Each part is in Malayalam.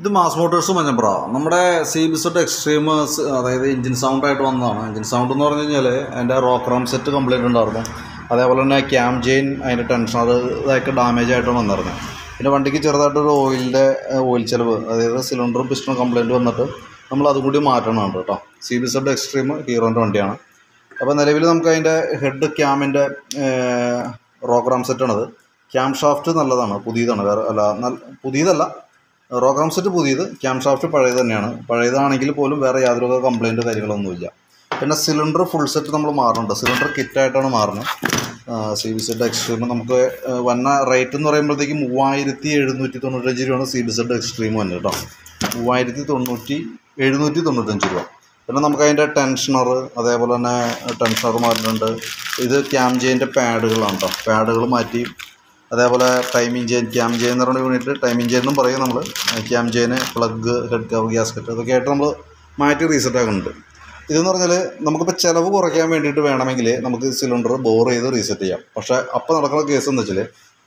ഇത് മാസ് മോട്ടോഴ്സ് മഞ്ഞപ്ര നമ്മുടെ സി ബിസെറ്റ് എക്സ്ട്രീം അതായത് എഞ്ചിൻ സൗണ്ട് ആയിട്ട് വന്നതാണ് എഞ്ചിൻ സൗണ്ട് എന്ന് പറഞ്ഞു കഴിഞ്ഞാൽ അതിൻ്റെ റോക്രാം സെറ്റ് കംപ്ലൈൻറ്റ് ഉണ്ടായിരുന്നു അതേപോലെ തന്നെ ക്യാം ചെയിൻ അതിൻ്റെ ടെൻഷനർ ഇതൊക്കെ ഡാമേജ് ആയിട്ട് വന്നിരുന്നത് പിന്നെ വണ്ടിക്ക് ചെറുതായിട്ടൊരു ഓയിലിൻ്റെ ഓയിൽ ചിലവ് അതായത് സിലിണ്ടറും പിസ്റ്റണും കംപ്ലൈൻറ്റ് വന്നിട്ട് നമ്മൾ അതും കൂടി മാറ്റണമുണ്ട് കേട്ടോ സി ബി സെഡ് എക്സ്ട്രീം ഹീറോൻ്റെ വണ്ടിയാണ് അപ്പോൾ നിലവിൽ നമുക്ക് അതിൻ്റെ ഹെഡ് ക്യാമിൻ്റെ റോഗ്രാം സെറ്റാണത് ക്യാം ഷാഫ്റ്റ് നല്ലതാണ് പുതിയതാണ് വേറെ അല്ല നല്ല പുതിയതല്ല റോഗ്രാം സെറ്റ് പുതിയത് ക്യാം ഷാഫ്റ്റ് പഴയത് തന്നെയാണ് പഴയതാണെങ്കിൽ പോലും വേറെ യാതൊരു കംപ്ലൈൻറ്റ് കാര്യങ്ങളൊന്നുമില്ല പിന്നെ സിലിണ്ടർ ഫുൾ സെറ്റ് നമ്മൾ മാറുന്നുണ്ട് സിലിണ്ടർ കിറ്റായിട്ടാണ് മാറുന്നത് സി ബി സെഡ് എക്സ്ട്രീം നമുക്ക് ആ, വന്ന റേറ്റ് എന്ന് പറയുമ്പോഴത്തേക്ക് മൂവായിരത്തി എഴുന്നൂറ്റി തൊണ്ണൂറ്റഞ്ച് രൂപയാണ് സി ബി സെഡ് എക്സ്ട്രീം വന്നത് കേട്ടോ മൂവായിരത്തി തൊണ്ണൂറ്റി എഴുന്നൂറ്റി തൊണ്ണൂറ്റഞ്ച് രൂപ പിന്നെ നമുക്ക് അതിൻ്റെ ടെൻഷനർ അതേപോലെ തന്നെ ടെൻഷനർ മാറ്റുന്നുണ്ട് ഇത് ക്യാം ജെയിൻ്റെ പാഡുകളാണ് കേട്ടോ പാഡുകൾ മാറ്റി അതേപോലെ ടൈമിംഗ് ചെയിൻ ക്യാം ചെയിൻ എന്ന് പറയുന്ന യൂണിറ്റ് ടൈമിംഗ് ചെയിൻ എന്നും പറയും നമ്മൾ cam chain plug head cover gasket ഇതൊക്കെ ആയിട്ട് നമ്മൾ മാറ്റി റീസെറ്റ് ആക്കുന്നുണ്ട് ഇതെന്ന് പറഞ്ഞാൽ നമുക്കിപ്പോൾ ചിലവ് കുറയ്ക്കാൻ വേണ്ടിയിട്ട് വേണമെങ്കിൽ നമുക്ക് സിലിണ്ടർ ബോർ ചെയ്ത് റീസെറ്റ് ചെയ്യാം പക്ഷേ അപ്പോൾ നടക്കുന്ന കേസ് എന്ന് വെച്ചാൽ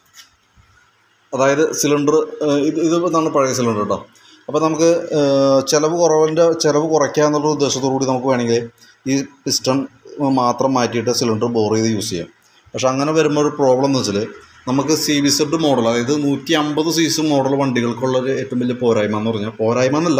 അതായത് സിലിണ്ടർ ഇത് ഇത് ഇതാണ് പഴയ സിലിണ്ടർ കേട്ടോ അപ്പോൾ നമുക്ക് ഏഹ്, ചിലവ് കുറവിൻ്റെ ചിലവ് കുറയ്ക്കുക എന്നുള്ള ഉദ്ദേശത്തോടു കൂടി നമുക്ക് വേണമെങ്കിൽ ഈ പിസ്റ്റൺ മാത്രം മാറ്റിയിട്ട് സിലിണ്ടർ ബോർ ചെയ്ത് യൂസ് ചെയ്യാം പക്ഷെ അങ്ങനെ വരുമ്പോൾ ഒരു പ്രോബ്ലം എന്ന് വെച്ചാൽ നമുക്ക് സി ബി സെഡ് മോഡൽ അതായത് നൂറ്റി അമ്പത് സി സി മോഡൽ വണ്ടികൾക്കുള്ളൊരു ഏറ്റവും വലിയ പോരായ്മ എന്ന് പറഞ്ഞാൽ പോരായ്മ എന്നല്ല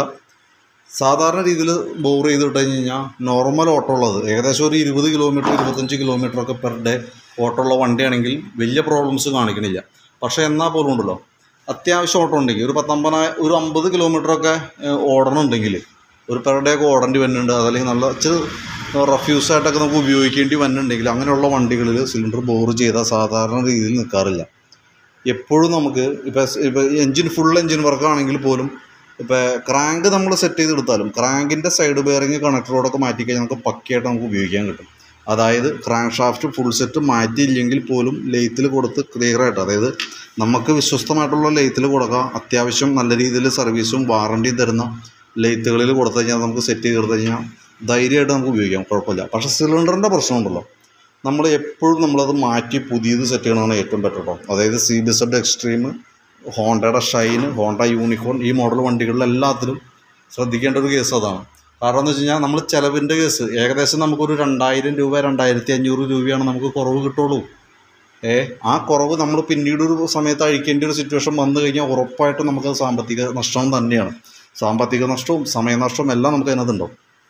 സാധാരണ രീതിയിൽ ബോർ ചെയ്ത് വിട്ട് കഴിഞ്ഞ് കഴിഞ്ഞാൽ നോർമൽ ഓട്ടോ ഉള്ളത് ഏകദേശം ഒരു ഇരുപത് കിലോമീറ്റർ ഇരുപത്തഞ്ച് കിലോമീറ്റർ ഒക്കെ പെർ ഡേ ഓട്ടോ ഉള്ള വണ്ടിയാണെങ്കിൽ വലിയ പ്രോബ്ലംസ് കാണിക്കണില്ല പക്ഷേ എന്നാൽ പോലും ഉണ്ടല്ലോ അത്യാവശ്യം ഓട്ടോ ഉണ്ടെങ്കിൽ ഒരു പത്തൊമ്പതിനായ ഒരു അമ്പത് കിലോമീറ്ററൊക്കെ ഓടണമുണ്ടെങ്കിൽ ഒരു പെർ ഡേ ഒക്കെ ഓടേണ്ടി വരുന്നുണ്ട് അതല്ലെങ്കിൽ നല്ല ഇച്ചിരി റഫ്യൂസ് ആയിട്ടൊക്കെ നമുക്ക് ഉപയോഗിക്കേണ്ടി വരുന്നുണ്ടെങ്കിൽ അങ്ങനെയുള്ള വണ്ടികളിൽ സിലിണ്ടർ ബോർ ചെയ്താൽ സാധാരണ രീതിയിൽ നിൽക്കാറില്ല എപ്പോഴും നമുക്ക് ഇപ്പോൾ ഇപ്പോൾ എൻജിൻ ഫുൾ എൻജിൻ വർക്ക് ആണെങ്കിൽ പോലും ഇപ്പോൾ ക്രാങ്ക് നമ്മൾ സെറ്റ് ചെയ്തെടുത്താലും ക്രാങ്കിൻ്റെ സൈഡ് ബെയറിങ് കണക്ടറോടൊക്കെ മാറ്റിക്കഴിഞ്ഞാൽ നമുക്ക് പക്കയായിട്ട് നമുക്ക് ഉപയോഗിക്കാൻ കിട്ടും അതായത് ക്രാങ്ക് ഷാഫ്റ്റ് ഫുൾ സെറ്റ് മാറ്റിയില്ലെങ്കിൽ പോലും ലെയ്ത്തിൽ കൊടുത്ത് ക്ലിയറായിട്ട് അതായത് നമുക്ക് വിശ്വസ്തമായിട്ടുള്ള ലെയ്ത്തിൽ കൊടുക്കാം അത്യാവശ്യം നല്ല രീതിയിൽ സർവീസും വാറണ്ടിയും തരുന്ന ലെയ്ത്തുകളിൽ കൊടുത്തു കഴിഞ്ഞാൽ നമുക്ക് സെറ്റ് ചെയ്ത് കൊടുത്തു കഴിഞ്ഞാൽ ധൈര്യമായിട്ട് നമുക്ക് ഉപയോഗിക്കാം കുഴപ്പമില്ല പക്ഷേ സിലിണ്ടറിൻ്റെ പ്രശ്നമുണ്ടല്ലോ നമ്മൾ എപ്പോഴും നമ്മളത് മാറ്റി പുതിയത് സെറ്റ് ചെയ്യണതാണ് ഏറ്റവും ബെറ്റർ കേട്ടോ അതായത് സി ബി സെഡ് എക്സ്ട്രീം ഹോണ്ടയുടെ ഷൈൻ ഹോണ്ട യൂണിക്കോൺ ഈ മോഡൽ വണ്ടികളിലെല്ലാത്തിലും ശ്രദ്ധിക്കേണ്ട ഒരു കേസ് അതാണ് കാരണം എന്ന് വെച്ച് കഴിഞ്ഞാൽ നമ്മൾ ചിലവിൻ്റെ കേസ് ഏകദേശം നമുക്കൊരു രണ്ടായിരം രൂപ രണ്ടായിരത്തി അഞ്ഞൂറ് രൂപയാണ് നമുക്ക് കുറവ് കിട്ടുള്ളൂ ഏ ആ കുറവ് നമ്മൾ പിന്നീട് ഒരു സമയത്ത് അഴിക്കേണ്ട ഒരു സിറ്റുവേഷൻ വന്നു കഴിഞ്ഞാൽ ഉറപ്പായിട്ടും നമുക്ക് സാമ്പത്തിക നഷ്ടം തന്നെയാണ് സാമ്പത്തിക നഷ്ടവും സമയനഷ്ടവും എല്ലാം നമുക്ക് അതിനകത്തുണ്ടാവും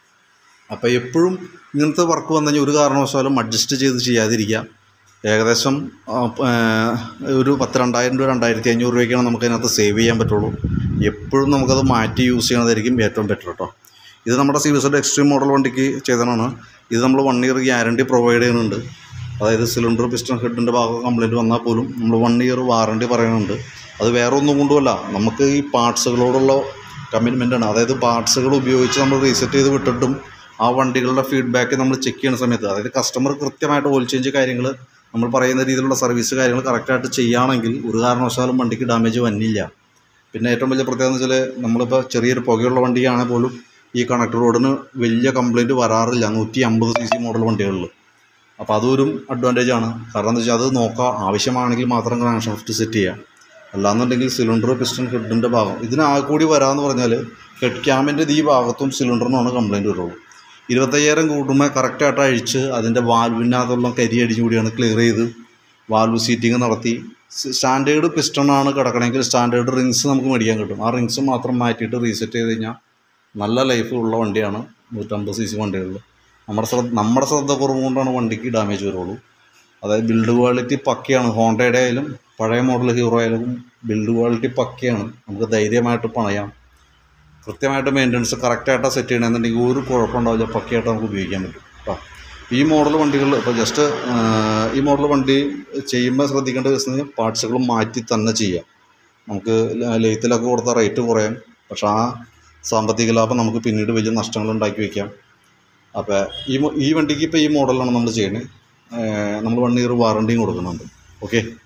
അപ്പോൾ എപ്പോഴും ഇങ്ങനത്തെ വർക്ക് വന്നു കഴിഞ്ഞാൽ ഒരു കാരണവശാലും അഡ്ജസ്റ്റ് ചെയ്ത് ചെയ്യാതിരിക്കുക ഏകദേശം ആ, ആ, ഒരു പത്ത് രണ്ടായിരം രൂപ രണ്ടായിരത്തി അഞ്ഞൂറ് രൂപയ്ക്കാണ് നമുക്ക് അതിനകത്ത് സേവ് ചെയ്യാൻ പറ്റുള്ളൂ എപ്പോഴും നമുക്കത് മാറ്റി യൂസ് ചെയ്യണതായിരിക്കും ഏറ്റവും ബെറ്റർ കേട്ടോ ഇത് നമ്മുടെ സി വിസഡ് എക്സ്ട്രീം മോഡൽ വണ്ടിക്ക് ചെയ്തതാണ് ഇത് നമ്മൾ വൺ ഇയർ ഗ്യാരണ്ടി പ്രൊവൈഡ് ചെയ്യുന്നുണ്ട് അതായത് സിലിണ്ടർ പിസ്റ്റൺ ഹെഡിൻ്റെ ഭാഗം കംപ്ലൈൻറ്റ് വന്നാൽ പോലും നമ്മൾ വൺ ഇയർ വാറണ്ടി പറയുന്നുണ്ട് അത് വേറെ ഒന്നും കൊണ്ടുമല്ല നമുക്ക് ഈ പാർട്സുകളോടുള്ള കമ്മിറ്റ്മെൻ്റാണ് അതായത് പാർട്സുകൾ ഉപയോഗിച്ച് നമ്മൾ റീസെറ്റ് ചെയ്ത് വിട്ടിട്ടും ആ വണ്ടികളുടെ ഫീഡ്ബാക്ക് നമ്മൾ ചെക്ക് ചെയ്യുന്ന സമയത്ത് അതായത് കസ്റ്റമർ കൃത്യമായിട്ട് ഓയിൽ ചേഞ്ച് കാര്യങ്ങൾ നമ്മൾ പറയുന്ന രീതിയിലുള്ള സർവീസ് കാര്യങ്ങൾ കറക്റ്റായിട്ട് ചെയ്യുകയാണെങ്കിൽ ഒരു കാരണവശാലും വണ്ടിക്ക് ഡാമേജ് വന്നില്ല പിന്നെ ഏറ്റവും വലിയ പ്രത്യേകത എന്ന് വെച്ചാൽ നമ്മളിപ്പോൾ ചെറിയൊരു പുകയുള്ള വണ്ടിയാണെങ്കിൽ പോലും ഈ കണക്ടർ റോഡിന് വലിയ കംപ്ലൈൻറ്റ് വരാറില്ല നൂറ്റി അമ്പത് സി സി മോഡൽ വണ്ടികളിൽ അപ്പോൾ അതൊരു അഡ്വാൻറ്റേജ് ആണ് കാരണം എന്താ വെച്ചാൽ അത് നോക്കാം ആവശ്യമാണെങ്കിൽ മാത്രം ക്രാങ്ക് ഷാഫ്റ്റ് സെറ്റ് ചെയ്യാം അല്ലാന്നുണ്ടെങ്കിൽ സിലിണ്ടർ പിസ്റ്റൺ ഹെഡിൻ്റെ ഭാഗം ഇതിന് ആകെ കൂടി വരാമെന്ന് പറഞ്ഞാൽ ഹെഡ് ക്യാമിൻ്റെ ഈ ഭാഗത്തും സിലിണ്ടറിനാണ് കംപ്ലൈൻറ്റ് വരുള്ളൂ ഇരുപത്തയ്യായിരം കൂടുമ്പോൾ കറക്റ്റായിട്ട് അഴിച്ച് അതിൻ്റെ വാൽവിനകത്തുള്ള കരി അടിഞ്ഞു കൂടിയാണ് ക്ലിയർ ചെയ്ത് വാൽവ് സീറ്റിംഗ് നടത്തി സ്റ്റാൻഡേർഡ് പിസ്റ്റണാണ് കിടക്കണമെങ്കിൽ സ്റ്റാൻഡേർഡ് റിങ്സ് നമുക്ക് മേടിക്കാൻ കിട്ടും ആ റിങ്സ് മാത്രം മാറ്റിയിട്ട് റീസെറ്റ് ചെയ്ത് കഴിഞ്ഞാൽ നല്ല ലൈഫ് ഉള്ള വണ്ടിയാണ് നൂറ്റമ്പത് സി സി വണ്ടികളിൽ നമ്മുടെ ശ്രദ്ധ നമ്മുടെ ശ്രദ്ധ കുറവ് കൊണ്ടാണ് വണ്ടിക്ക് ഡാമേജ് വരുള്ളൂ അതായത് ബിൽഡ് ക്വാളിറ്റി പക്കയാണ് ഹോണ്ടയുടെ ആയാലും പഴയ മോഡൽ ഹീറോ ആയാലും ബിൽഡ് ക്വാളിറ്റി പക്കയാണ് നമുക്ക് ധൈര്യമായിട്ട് പണയാം കൃത്യമായിട്ട് മെയിൻ്റനൻസ് കറക്റ്റായിട്ടാണ് സെറ്റ് ചെയ്യണമെന്നുണ്ടെങ്കിൽ ഒരു കുഴപ്പമുണ്ടാവില്ല പക്കയായിട്ട് നമുക്ക് ഉപയോഗിക്കാൻ പറ്റും കേട്ടോ ഈ മോഡൽ വണ്ടികളിൽ ഇപ്പോൾ ജസ്റ്റ് ഈ മോഡൽ വണ്ടി ചെയ്യുമ്പോൾ ശ്രദ്ധിക്കേണ്ട കേസ് പാർട്സുകൾ മാറ്റി തന്നെ ചെയ്യാം നമുക്ക് ലെയ്ത്തിലൊക്കെ കൊടുത്ത റേറ്റ് കുറയാം പക്ഷേ ആ സാമ്പത്തിക ലാഭം നമുക്ക് പിന്നീട് വലിയ നഷ്ടങ്ങൾ ഉണ്ടാക്കി വയ്ക്കാം അപ്പോൾ ഈ മോ- ഈ വണ്ടിക്ക് ഇപ്പോൾ ഈ മോഡലാണ് നമ്മൾ ചെയ്യുന്നത് നമ്മൾ വൺ ഇയർ വാറണ്ടിയും കൊടുക്കുന്നുണ്ട് ഓക്കെ